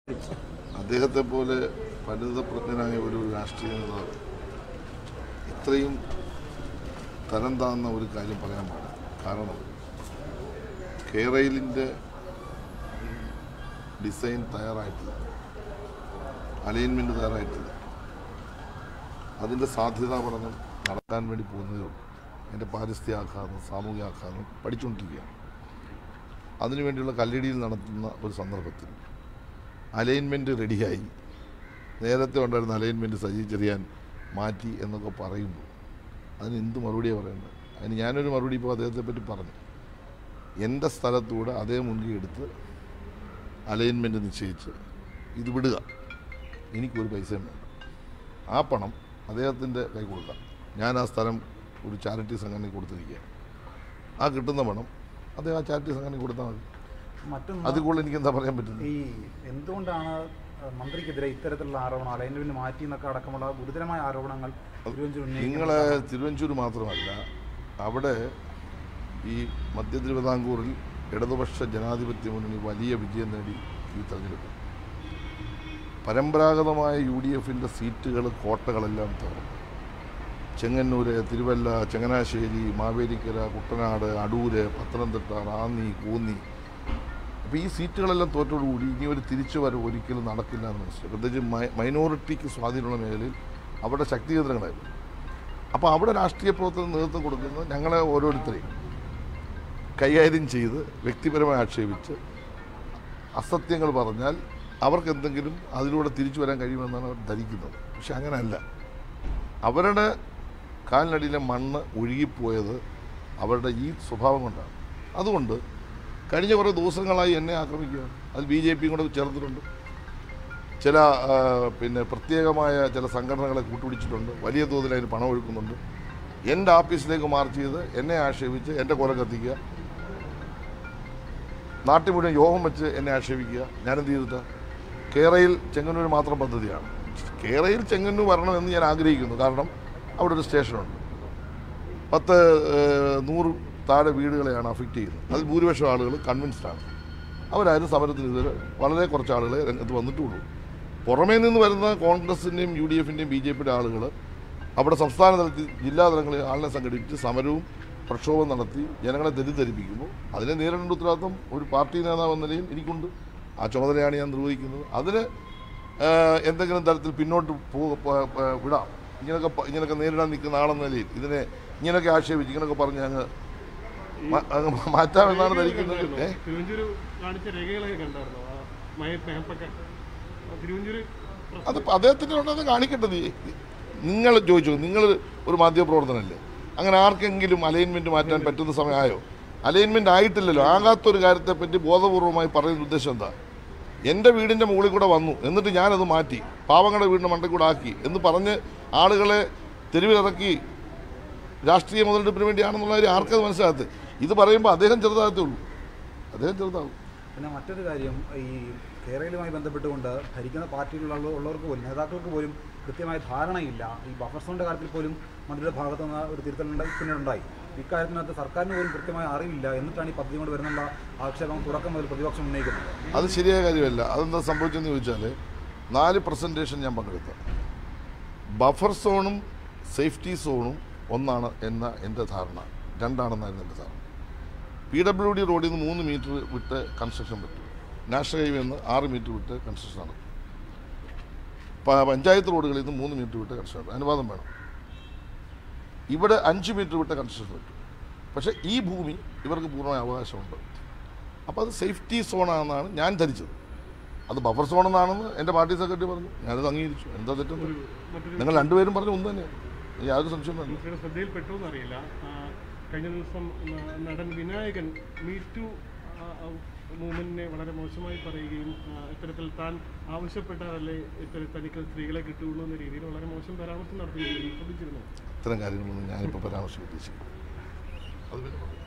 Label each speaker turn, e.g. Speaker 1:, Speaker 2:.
Speaker 1: അദ്ദേഹത്തെ പോലെ പരിണിതപ്രജ്ഞനായ ഒരു രാഷ്ട്രീയ നേതാവ് ഇത്രയും തരം താന്ന ഒരു കാര്യം പറയാൻ പാടില്ല കാരണം കേരളിൻ്റെ ഡിസൈൻ തയ്യാറായിട്ടില്ല അലൈൻമെൻറ്റ് തയ്യാറായിട്ടില്ല അതിൻ്റെ സാധ്യതാ പഠനം നടക്കാൻ വേണ്ടി പോകുന്നതേ ഉള്ളൂ എൻ്റെ പാരിസ്ഥിതിക ആഘാതം സാമൂഹിക ആഘാതം പഠിച്ചുകൊണ്ടിരിക്കുകയാണ് അതിനുവേണ്ടിയുള്ള കല്ലിടിയിൽ നടത്തുന്ന ഒരു സന്ദർഭത്തിൽ അലൈൻമെൻറ്റ് റെഡിയായി നേരത്തെ ഉണ്ടായിരുന്ന അലൈൻമെൻറ്റ് സജി ചെറിയാൻ മാറ്റി എന്നൊക്കെ പറയുമ്പോൾ അതിന് എന്ത് മറുപടിയാണ് പറയേണ്ടത് അതിന് ഞാനൊരു മറുപടി ഇപ്പോൾ അദ്ദേഹത്തെ പറ്റി പറഞ്ഞു എൻ്റെ സ്ഥലത്തൂടെ അതേ മുൻകൈ എടുത്ത് അലൈൻമെൻറ്റ് നിശ്ചയിച്ച് ഇത് വിടുക എനിക്കൊരു പൈസയും വേണ്ട ആ പണം അദ്ദേഹത്തിൻ്റെ കൈ കൊടുക്കാം ഞാൻ ആ സ്ഥലം ഒരു ചാരിറ്റി സംഘടനയ്ക്ക് കൊടുത്തിരിക്കുകയാണ് ആ കിട്ടുന്ന പണം അദ്ദേഹം ആ ചാരിറ്റി സംഘടനയ്ക്ക് കൊടുത്താൽ മതി
Speaker 2: മറ്റൊന്ന്
Speaker 1: അതിൽ കൂടുതൽ എനിക്ക് എന്താ പറയാൻ പറ്റുന്നത്
Speaker 2: ഈ എന്തുകൊണ്ടാണ് മന്ത്രിക്കെതിരെ ഇത്തരത്തിലുള്ള ആരോപണം അലൈൻമെന്റ് മാറ്റി എന്നൊക്കെ അടക്കമുള്ള ഗുരുതരമായ ആരോപണങ്ങൾ തിരുവഞ്ചൂർ
Speaker 1: നിങ്ങൾ തിരുവഞ്ചൂർ മാത്രമല്ല അവിടെ ഈ മധ്യ തിരുവിതാംകൂറിൽ ഇടതുപക്ഷ ജനാധിപത്യ മുന്നണി വലിയ വിജയം നേടി ഈ തെരഞ്ഞെടുപ്പ് പരമ്പരാഗതമായ യു ഡി എഫിൻ്റെ സീറ്റുകൾ കോട്ടകളെല്ലാം തുറന്നു ചെങ്ങന്നൂര് തിരുവല്ല ചങ്ങനാശ്ശേരി മാവേലിക്കര കുട്ടനാട് അടൂര് പത്തനംതിട്ട റാന്നി കൂന്നി അപ്പോൾ ഈ സീറ്റുകളെല്ലാം തോറ്റോടുകൂടി ഇനി ഒരു തിരിച്ചു വരവ് ഒരിക്കലും നടക്കില്ല എന്ന് മനസ്സിലായി പ്രത്യേകിച്ച് മൈ- മൈനോറിറ്റിക്ക് സ്വാധീനമുള്ള മേഖലയിൽ അവിടെ ശക്തി കേന്ദ്രങ്ങളായിരുന്നു അപ്പോൾ അവിടെ രാഷ്ട്രീയ പ്രവർത്തനം നേതൃത്വം കൊടുക്കുന്നത് ഞങ്ങളെ ഓരോരുത്തരെയും കൈകാര്യം ചെയ്ത് വ്യക്തിപരമായി ആക്ഷേപിച്ച് അസത്യങ്ങൾ പറഞ്ഞാൽ അവർക്ക് എന്തെങ്കിലും അതിലൂടെ തിരിച്ചു വരാൻ കഴിയുമെന്നാണ് അവർ ധരിക്കുന്നത് പക്ഷെ അങ്ങനെയല്ല അവരുടെ കാലിനടിയിലെ മണ്ണ് ഒഴുകിപ്പോയത് അവരുടെ ഈ സ്വഭാവം കൊണ്ടാണ് അതുകൊണ്ട് കഴിഞ്ഞ കുറേ ദിവസങ്ങളായി എന്നെ ആക്രമിക്കുക അതിൽ ബി ജെ പിയും കൂടെ ചേർത്തിട്ടുണ്ട് ചില ആ, പിന്നെ പ്രത്യേകമായ ചില സംഘടനകളെ കൂട്ടുപിടിച്ചിട്ടുണ്ട് വലിയ തോതിൽ അതിന് പണം ഒഴുക്കുന്നുണ്ട് എൻ്റെ ഓഫീസിലേക്ക് മാർച്ച് ചെയ്ത് എന്നെ ആക്ഷേപിച്ച് എൻ്റെ കൊല കത്തിക്കുക നാട്ടിൽ മുഴുവൻ യോഗം വെച്ച് എന്നെ ആക്ഷേപിക്കുക ഞാനെന്ത് ചെയ്തിട്ടാ കേരയിൽ ചെങ്ങന്നൂർ മാത്രം പദ്ധതിയാണ് കേരയിൽ ചെങ്ങന്നൂർ വരണമെന്ന് ഞാൻ ആഗ്രഹിക്കുന്നു കാരണം അവിടെ ഒരു സ്റ്റേഷനുണ്ട് പത്ത് ഏഹ്, നൂറ് താഴെ വീടുകളെയാണ് അഫക്റ്റ് ചെയ്യുന്നത് അതിൽ ഭൂരിപക്ഷം ആളുകൾ കൺവിൻസ്ഡ് ആണ് അവരാരും സമരത്തിന് ഇതുവരെ വളരെ കുറച്ച് ആളുകളെ രംഗത്ത് വന്നിട്ടുള്ളൂ പുറമേ നിന്ന് വരുന്ന കോൺഗ്രസിൻ്റെയും യു ഡി എഫിൻ്റെയും ബി ജെ പിയുടെ ആളുകൾ അവിടെ സംസ്ഥാന തലത്തിൽ ജില്ലാ തലങ്ങളിൽ ആളിനെ സംഘടിപ്പിച്ച് സമരവും പ്രക്ഷോഭം നടത്തി ജനങ്ങളെ തെറ്റിദ്ധരിപ്പിക്കുമ്പോൾ അതിനെ നേരിടേണ്ട ഉത്തരവാദിത്വം ഒരു പാർട്ടി നേതാവ് എന്ന നിലയിൽ എനിക്കുണ്ട് ആ ചുമതലയാണ് ഞാൻ നിർവഹിക്കുന്നത് അതിന് ഏഹ്, എന്തെങ്കിലും തരത്തിൽ പിന്നോട്ട് പോ പോ- പോ- വിടാം ഇങ്ങനെയൊക്കെ പ- ഇങ്ങനെയൊക്കെ നേരിടാൻ നിൽക്കുന്ന ആളെന്ന നിലയിൽ ഇതിനെ ഇങ്ങനെയൊക്കെ ആക്ഷേപിച്ച് ഇങ്ങനെയൊക്കെ പറഞ്ഞ് അങ്ങ് മ- അങ്ങ് മാറ്റാമെന്നാണ് ധരിക്കുന്നത് ഏഹ്
Speaker 3: തിരുവഞ്ചൂര് കാണിച്ച രേഖകളൊക്കെ കണ്ടായിരുന്നോ ആ മയ മേപ്പൊക്കെ തിരുവഞ്ചൂര്
Speaker 1: അത് അദ്ദേഹത്തിൻ്റെ ഉണ്ടെന്ന് കാണിക്കേണ്ടത് നിങ്ങൾ ചോദിച്ചു നിങ്ങൾ ഒരു മാധ്യമപ്രവർത്തനമല്ലേ അങ്ങനെ ആർക്കെങ്കിലും അലൈൻമെൻറ്റ് മാറ്റാൻ പറ്റുന്ന സമയമായോ അലൈൻമെൻറ്റ് ആയിട്ടില്ലല്ലോ ആകാത്തൊരു കാര്യത്തെപ്പറ്റി ബോധപൂർവമായി പറയുന്ന ഉദ്ദേശം എന്താ എൻ്റെ വീടിൻ്റെ മുകളിൽ കൂടെ വന്നു എന്നിട്ട് ഞാനത് മാറ്റി പാവങ്ങളുടെ വീടിൻ്റെ മണ്ടയിൽ കൂടെ ആക്കി എന്ന് പറഞ്ഞ് ആളുകളെ തെരുവിലിറക്കി രാഷ്ട്രീയ മുതലെടുപ്പിന് വേണ്ടിയാണെന്നുള്ള കാര്യം ആർക്കത് മനസ്സിലാകത്ത് ഇത് പറയുമ്പോൾ അദ്ദേഹം ചെറുതാകത്തേ ഉള്ളൂ അദ്ദേഹം ചെറുതാകും
Speaker 2: പിന്നെ മറ്റൊരു കാര്യം ഈ കേരളയുമായി ബന്ധപ്പെട്ടുകൊണ്ട് ഭരിക്കുന്ന പാർട്ടിയിലുള്ള ഉള്ളവർക്ക് പോലും നേതാക്കൾക്ക് പോലും കൃത്യമായ ധാരണയില്ല ഈ ബഫർ സോണിൻ്റെ കാര്യത്തിൽ പോലും മന്ത്രിയുടെ ഭാഗത്തു നിന്ന് ഒരു തിരുത്തലുണ്ടായി പിന്നീടുണ്ടായി ഇക്കാര്യത്തിനകത്ത് സർക്കാരിന് പോലും കൃത്യമായ അറിവില്ല എന്നിട്ടാണ് ഈ പദ്ധതി കൊണ്ട് വരുന്നുള്ള ആക്ഷേപം തുടക്കം മുതൽ പ്രതിപക്ഷം ഉന്നയിക്കുന്നത്
Speaker 1: അത് ശരിയായ കാര്യമല്ല അതെന്താ സംഭവിച്ചെന്ന് ചോദിച്ചാൽ നാല് പ്രസൻറ്റേഷൻ ഞാൻ പങ്കെടുത്ത ബഫർ സോണും സേഫ്റ്റി സോണും ഒന്നാണ് എന്ന എൻ്റെ ധാരണ രണ്ടാണെന്നായിരുന്നു എൻ്റെ ധാരണ പി ഡബ്ല്യു ഡി റോഡിൽ നിന്ന് മൂന്ന് മീറ്റർ വിട്ട് കൺസ്ട്രക്ഷൻ പറ്റും നാഷണൽ ഹൈവേ നിന്ന് ആറ് മീറ്റർ വിട്ട് കൺസ്ട്രക്ഷൻ നടക്കും പ- പഞ്ചായത്ത് റോഡുകളിൽ നിന്ന് മൂന്ന് മീറ്റർ വിട്ട് കൺസ്ട്രക്ഷൻ നടക്കും. അനുവാദം വേണം ഇവിടെ അഞ്ച് മീറ്റർ വിട്ട് കൺസ്ട്രക്ഷൻ പറ്റും പക്ഷേ ഈ ഭൂമി ഇവർക്ക് പൂർണ്ണമായ അവകാശമുണ്ട് അപ്പോൾ അത് സേഫ്റ്റി സോണാണെന്നാണ് ഞാൻ ധരിച്ചത് അത് ബഫർ സോൺ എന്നാണെന്ന് എൻ്റെ പാർട്ടി സെക്രട്ടറി പറഞ്ഞു ഞാനത് അംഗീകരിച്ചു എന്താ തെറ്റൊന്നും
Speaker 3: മറ്റൊരു
Speaker 1: നിങ്ങൾ രണ്ടുപേരും പറഞ്ഞു ഒന്ന് തന്നെ യാതൊരു സംശയം വേണ്ട
Speaker 3: മന്ത്രിയുടെ ശ്രദ്ധയിൽപ്പെട്ടു എന്നറിയില്ല ആ, കഴിഞ്ഞ ദിവസം ന- നടൻ വിനായകൻ മീ ടു മൂവ്മെന്റിനെ വളരെ മോശമായി പറയുകയും ആ, ഇത്തരത്തിൽ താൻ ആവശ്യപ്പെട്ടാലല്ലേ ഇത്തരത്തിൽ തനിക്ക് സ്ത്രീകളെ കിട്ടുകയുള്ളൂ എന്ന രീതിയിൽ വളരെ മോശം പരാമർശം നടത്തുകയും ശ്രദ്ധിച്ചിരുന്നു
Speaker 1: ഇത്തരം കാര്യങ്ങളൊന്നും ഞാനിപ്പോൾ പരാമർശിക്കാൻ ഉദ്ദേശിക്കുന്നു അത് പിന്നെ പറയാം.